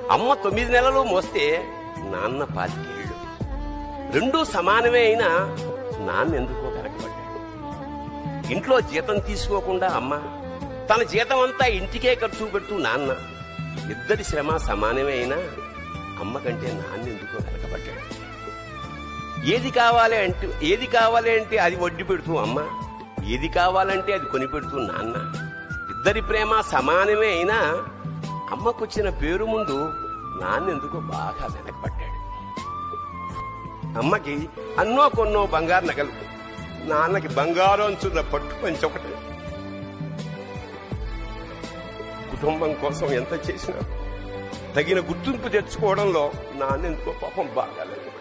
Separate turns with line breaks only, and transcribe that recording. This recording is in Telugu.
అమ్మ తొమ్మిది నెలలు మోస్తే నాన్న పాతికేళ్ళు రెండూ సమానమే అయినా నాన్న ఎందుకో వెనకబడ్డాడు ఇంట్లో జీతం తీసుకోకుండా అమ్మ తన జీతం అంతా ఇంటికే ఖర్చు పెడుతూ నాన్న ఇద్దరి శ్రమ సమానమే అయినా అమ్మ కంటే నాన్న ఎందుకో వెనకబడ్డాడు ఏది కావాలి అంటే ఏది కావాలి అంటే అది వడ్డీ పెడుతూ అమ్మ ఏది కావాలంటే అది కొని పెడుతూ నాన్న ఇద్దరి ప్రేమ సమానమే అయినా అమ్మకొచ్చిన పేరు ముందు నాన్న ఎందుకో బాగా వెనకబడ్డాడు అమ్మకి అన్నో కొన్నో బంగారు నగలు నాన్నకి బంగారం అంచున్న పట్టు పంచి ఒకటి కుటుంబం కోసం ఎంత చేసినా తగిన గుర్తింపు తెచ్చుకోవడంలో నాన్నెందుకో పాపం బాగాలేదు